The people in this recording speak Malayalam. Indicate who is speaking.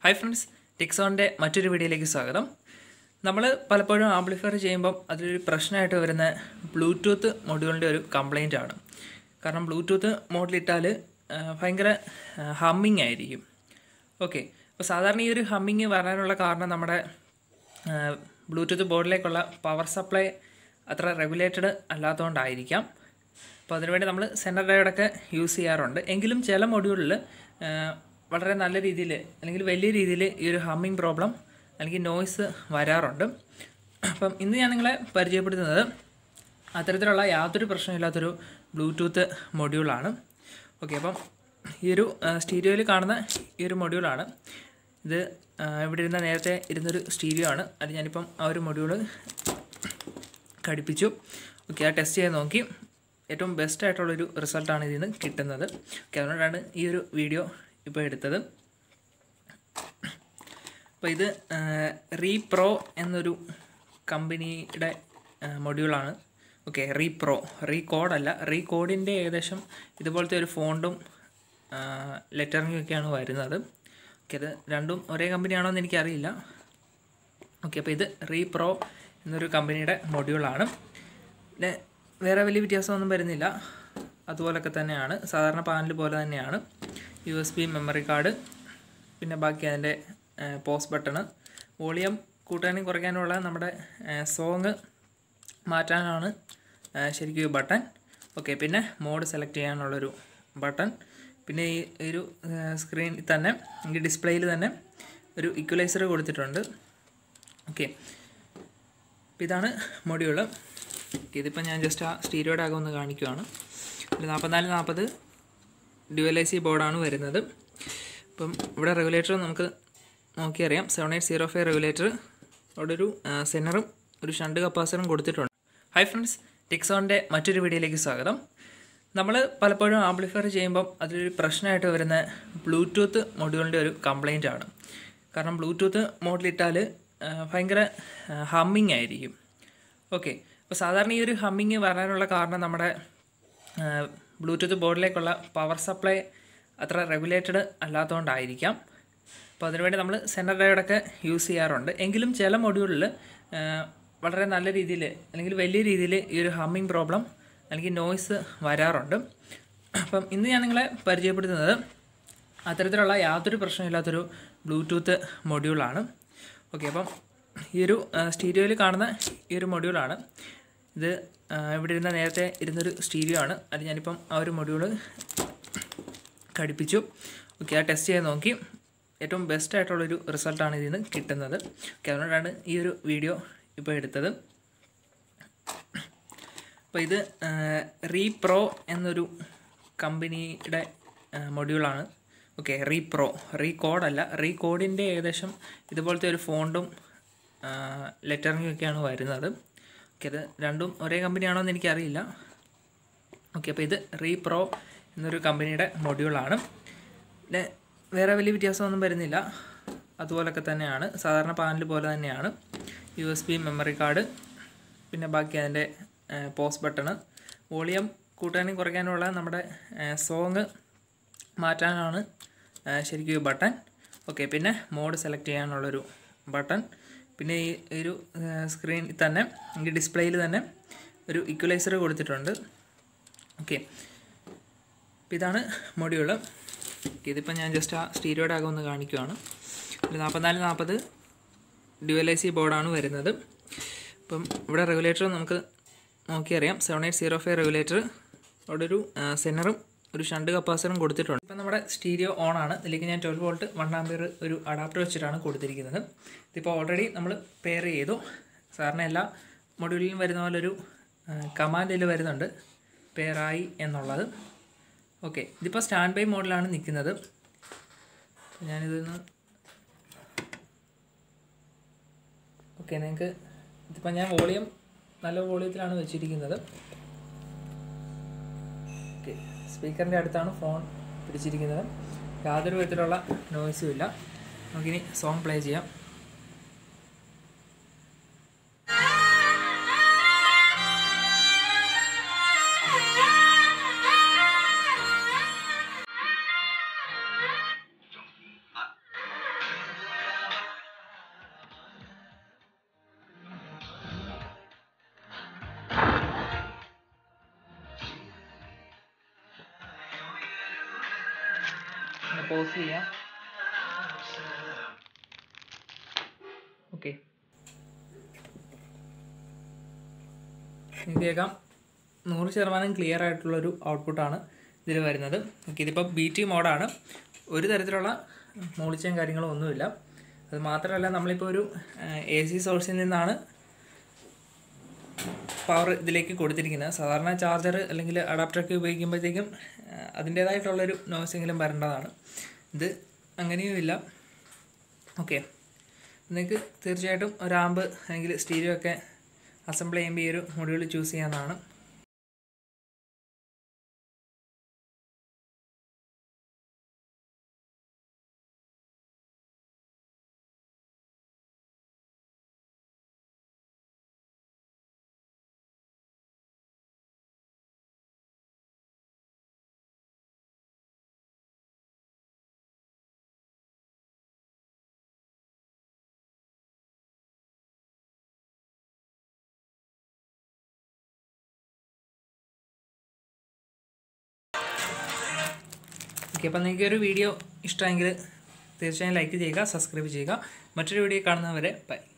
Speaker 1: ഹായ് ഫ്രണ്ട്സ് ടിക്സോണിൻ്റെ മറ്റൊരു വീഡിയോയിലേക്ക് സ്വാഗതം നമ്മൾ പലപ്പോഴും ആംപ്ലിഫയർ ചെയ്യുമ്പം അതിലൊരു പ്രശ്നമായിട്ട് വരുന്ന ബ്ലൂടൂത്ത് മൊഡ്യൂളിൻ്റെ ഒരു കംപ്ലൈൻ്റ് ആണ് കാരണം ബ്ലൂടൂത്ത് മോഡിലിട്ടാൽ ഭയങ്കര ഹമ്മിങ് ആയിരിക്കും ഓക്കെ അപ്പോൾ സാധാരണ ഈ ഒരു ഹമ്മിങ് വരാനുള്ള കാരണം നമ്മുടെ ബ്ലൂടൂത്ത് ബോർഡിലേക്കുള്ള പവർ സപ്ലൈ അത്ര റെഗുലേറ്റഡ് അല്ലാത്തതുകൊണ്ടായിരിക്കാം അപ്പോൾ അതിനുവേണ്ടി നമ്മൾ സെൻറ്റർ ഡയോഡൊക്കെ യൂസ് ചെയ്യാറുണ്ട് എങ്കിലും ചില മൊഡ്യൂളിൽ വളരെ നല്ല രീതിയിൽ അല്ലെങ്കിൽ വലിയ രീതിയിൽ ഈ ഒരു ഹമ്മിങ് പ്രോബ്ലം അല്ലെങ്കിൽ നോയ്സ് വരാറുണ്ട് അപ്പം ഇന്ന് ഞാൻ നിങ്ങളെ പരിചയപ്പെടുത്തുന്നത് അത്തരത്തിലുള്ള യാതൊരു പ്രശ്നമില്ലാത്തൊരു ബ്ലൂടൂത്ത് മൊഡ്യൂളാണ് ഓക്കെ അപ്പം ഈ ഒരു സ്റ്റീരിയോയിൽ കാണുന്ന ഈ ഒരു മൊഡ്യൂളാണ് ഇത് ആ, ഇവിടെ ഇരുന്ന നേരത്തെ ഇരുന്നൊരു സ്റ്റീരിയോ ആണ് അത് ഞാനിപ്പം ആ ഒരു മൊഡ്യൂള് ഘടിപ്പിച്ചു ഓക്കെ ആ ടെസ്റ്റ് ചെയ്ത് നോക്കി ഏറ്റവും ബെസ്റ്റ് ആയിട്ടുള്ളൊരു റിസൾട്ടാണ് ഇതിൽ നിന്ന് കിട്ടുന്നത് ഓക്കെ അതുകൊണ്ടാണ് ഈ ഒരു വീഡിയോ ഇപ്പോൾ എടുത്തത് അപ്പോൾ ഇത് റീപ്രോ എന്നൊരു കമ്പനിയുടെ മൊഡ്യൂളാണ് ഓക്കെ റീപ്രോ റീകോഡ് അല്ല റീകോഡിൻ്റെ ഏകദേശം ഇതുപോലത്തെ ഒരു ഫോണ്ടും ലെറ്ററിങ്ങും ഒക്കെയാണ് വരുന്നത് ഓക്കെ അത് രണ്ടും ഒരേ കമ്പനിയാണോ എന്ന് എനിക്കറിയില്ല ഓക്കെ അപ്പോൾ ഇത് റീപ്രോ എന്നൊരു കമ്പനിയുടെ മൊഡ്യൂളാണ് പിന്നെ വേറെ വലിയ വ്യത്യാസമൊന്നും വരുന്നില്ല അതുപോലൊക്കെ തന്നെയാണ് സാധാരണ പാനൽ പോലെ തന്നെയാണ് U S B memory card പിന്നെ ബാക്കി അതിൻ്റെ പോസ്റ്റ് ബട്ടണ് വോളിയം കൂട്ടാനും കുറയ്ക്കാനുള്ള നമ്മുടെ സോങ് മാറ്റാനാണ് ആ, ശരിക്കും ഈ ബട്ടൺ ഓക്കെ പിന്നെ മോഡ് സെലക്ട് ചെയ്യാനുള്ളൊരു ബട്ടൺ പിന്നെ ഈ ഒരു സ്ക്രീനിൽ തന്നെ ഈ ഡിസ്പ്ലേയിൽ തന്നെ ഒരു ഇക്വലൈസർ കൊടുത്തിട്ടുണ്ട് ഓക്കെ അപ്പോൾ ഇതാണ് മൊഡ്യൂള് ഇതിപ്പോൾ ഞാൻ ജസ്റ്റ് ആ സ്റ്റീരിയോയുടെ ആകെ ഒന്ന് കാണിക്കുവാണ് ഒരു നാൽപ്പത്തിനാല് നാൽപ്പത് ഡ്യുവൽ ഐ സി ബോർഡാണ് വരുന്നത് അപ്പം ഇവിടെ റെഗുലേറ്റർ നമുക്ക് നോക്കിയറിയാം seven eight zero five regulator അവിടെ ഒരു സെന്നറും ഒരു ഷണ്ട് കപ്പാസിറ്ററും കൊടുത്തിട്ടുണ്ട് ഹായ് ഫ്രണ്ട്സ് ടിക്സോണിൻ്റെ മറ്റൊരു വീഡിയോയിലേക്ക് സ്വാഗതം നമ്മൾ പലപ്പോഴും ആംപ്ലിഫയർ ചെയ്യുമ്പം അതിലൊരു പ്രശ്നമായിട്ട് വരുന്ന ബ്ലൂടൂത്ത് മൊഡ്യൂളിൻ്റെ ഒരു കംപ്ലൈൻ്റ് ആണ് കാരണം ബ്ലൂടൂത്ത് മോഡിലിട്ടാൽ ഭയങ്കര ഹമ്മിങ് ആയിരിക്കും ഓക്കെ അപ്പോൾ സാധാരണ ഈ ഒരു ഹമ്മിങ് വരാനുള്ള കാരണം നമ്മുടെ ബ്ലൂടൂത്ത് ബോർഡിലേക്കുള്ള പവർ സപ്ലൈ അത്ര റെഗുലേറ്റഡ് അല്ലാത്തതുകൊണ്ടായിരിക്കാം അപ്പോൾ അതിനുവേണ്ടി നമ്മൾ സെൻറ്റർ ഡയോഡൊക്കെ യൂസ് ചെയ്യാറുണ്ട് എങ്കിലും ചില മൊഡ്യൂളിൽ വളരെ നല്ല രീതിയിൽ അല്ലെങ്കിൽ വലിയ രീതിയിൽ ഈ ഒരു ഹമ്മിങ് പ്രോബ്ലം അല്ലെങ്കിൽ നോയ്സ് വരാറുണ്ട് അപ്പം ഇന്ന് ഞാൻ നിങ്ങളെ പരിചയപ്പെടുത്തുന്നത് അത്തരത്തിലുള്ള യാതൊരു പ്രശ്നമില്ലാത്തൊരു ബ്ലൂടൂത്ത് മൊഡ്യൂളാണ് ഓക്കെ അപ്പം ഈ ഒരു സ്റ്റീരിയോയിൽ കാണുന്ന ഈ ഒരു മൊഡ്യൂളാണ് ഇത് ആ, ഇവിടെ ഇരുന്ന നേരത്തെ ഇരുന്നൊരു സ്റ്റീരിയോ ആണ് അത് ഞാനിപ്പം ആ ഒരു മൊഡ്യൂള് ഘടിപ്പിച്ചു ഓക്കെ ആ ടെസ്റ്റ് ചെയ്ത് നോക്കി ഏറ്റവും ബെസ്റ്റ് ആയിട്ടുള്ളൊരു റിസൾട്ടാണ് ഇതിൽ നിന്ന് കിട്ടുന്നത് ഓക്കെ അതുകൊണ്ടാണ് ഈ ഒരു വീഡിയോ ഇപ്പോൾ എടുത്തത് അപ്പോൾ ഇത് റീപ്രോ എന്നൊരു കമ്പനിയുടെ മൊഡ്യൂളാണ് ഓക്കെ റീപ്രോ റീകോഡ് അല്ല റീകോഡിൻ്റെ ഏകദേശം ഇതുപോലത്തെ ഒരു ഫോണ്ടും ലെറ്ററിങ്ങും ഒക്കെയാണ് വരുന്നത് ഓക്കെ അത് രണ്ടും ഒരേ കമ്പനിയാണോ എന്ന് എനിക്കറിയില്ല ഓക്കെ അപ്പോൾ ഇത് റീപ്രോ എന്നൊരു കമ്പനിയുടെ മൊഡ്യൂളാണ് പിന്നെ വേറെ വലിയ വ്യത്യാസമൊന്നും വരുന്നില്ല അതുപോലൊക്കെ തന്നെയാണ് സാധാരണ പാനൽ പോലെ തന്നെയാണ് U S B memory card പിന്നെ ബാക്കി അതിൻ്റെ പോസ്റ്റ് ബട്ടണ് വോളിയം കൂട്ടാനും കുറയ്ക്കാനുള്ള നമ്മുടെ സോങ് മാറ്റാനാണ് ആ, ശരിക്കും ഈ ബട്ടൺ ഓക്കെ പിന്നെ മോഡ് സെലക്ട് ചെയ്യാനുള്ളൊരു ബട്ടൺ പിന്നെ ഈ ഒരു സ്ക്രീനിൽ തന്നെ ഈ ഡിസ്പ്ലേയിൽ തന്നെ ഒരു ഇക്വലൈസർ കൊടുത്തിട്ടുണ്ട് ഓക്കെ അപ്പോൾ ഇതാണ് മൊഡ്യൂള് ഇതിപ്പോൾ ഞാൻ ജസ്റ്റ് ആ സ്റ്റീരിയോയുടെ ആകെ ഒന്ന് കാണിക്കുവാണ് ഒരു നാൽപ്പത്തിനാല് നാൽപ്പത് ഡ്യുവൽ ഐ സി ബോർഡാണ് വരുന്നത് അപ്പം ഇവിടെ റെഗുലേറ്റർ നമുക്ക് നോക്കിയറിയാം seven eight zero five regulator അവിടെ ഒരു സെന്നറും ഒരു ഷണ്ട് കപ്പാസിറ്ററും കൊടുത്തിട്ടുണ്ട് ഇപ്പം നമ്മുടെ സ്റ്റീരിയോ ഓൺ ആണ് ഇതിലേക്ക് ഞാൻ ട്വൽവ് വോൾട്ട് വൺ ആംബിയർ ഒരു അഡാപ്റ്റർ വെച്ചിട്ടാണ് കൊടുത്തിരിക്കുന്നത് ഇതിപ്പോൾ ഓൾറെഡി നമ്മൾ പെയർ ചെയ്തു സാറിന് എല്ലാ മൊഡ്യൂളിലും വരുന്ന പോലെ ഒരു കമാൻഡ് ഇതിൽ വരുന്നുണ്ട് പെയറായി എന്നുള്ളത് ഓക്കെ ഇതിപ്പോൾ സ്റ്റാൻഡ് ബൈ മോഡിലാണ് നിൽക്കുന്നത് ഞാനിതൊന്ന് ഓക്കെ നിങ്ങൾക്ക് ഇതിപ്പോൾ ഞാൻ വോളിയം നല്ല വോളിയത്തിലാണ് വെച്ചിരിക്കുന്നത് ഓക്കെ സ്പീക്കറിൻ്റെ അടുത്താണ് ഫോൺ പിടിച്ചിരിക്കുന്നത് യാതൊരു വിധത്തിലുള്ള നോയ്സും ഇല്ല നമുക്കിനി സോങ് പ്ലേ ചെയ്യാം
Speaker 2: I
Speaker 1: പോസ് ചെയ്യാം ഓക്കെ നിങ്ങൾക്ക് കേൾക്കാം നൂറ് ശതമാനം ക്ലിയർ ആയിട്ടുള്ളൊരു ഔട്ട്പുട്ടാണ് ഇതിൽ വരുന്നത് ഓക്കെ ഇതിപ്പോൾ ബി ടി മോഡാണ് ഒരു തരത്തിലുള്ള മൂളിച്ചയും കാര്യങ്ങളും ഒന്നുമില്ല അത് മാത്രമല്ല നമ്മളിപ്പോൾ ഒരു എ സി സോഴ്സിൽ നിന്നാണ് പവർ ഇതിലേക്ക് കൊടുത്തിരിക്കുന്നത് സാധാരണ ചാർജർ അല്ലെങ്കിൽ അഡാപ്റ്ററൊക്കെ ഉപയോഗിക്കുമ്പോഴത്തേക്കും അതിൻ്റേതായിട്ടുള്ളൊരു നോയ്സെങ്കിലും വരേണ്ടതാണ് ഇത് അങ്ങനെയുമില്ല ഓക്കെ നിങ്ങൾക്ക് തീർച്ചയായിട്ടും ഒരു ആമ്പ് അല്ലെങ്കിൽ സ്റ്റീരിയോ ഒക്കെ അസംബിൾ ചെയ്യുമ്പോൾ ഈ ഒരു മൊഡ്യൂൾ ചൂസ് ചെയ്യാവുന്നതാണ് ഓക്കെ അപ്പോൾ നിങ്ങൾക്ക് ഒരു വീഡിയോ ഇഷ്ടമെങ്കിൽ തീർച്ചയായും ലൈക്ക് ചെയ്യുക സബ്സ്ക്രൈബ് ചെയ്യുക മറ്റൊരു വീഡിയോ കാണുന്നവരെ ബൈ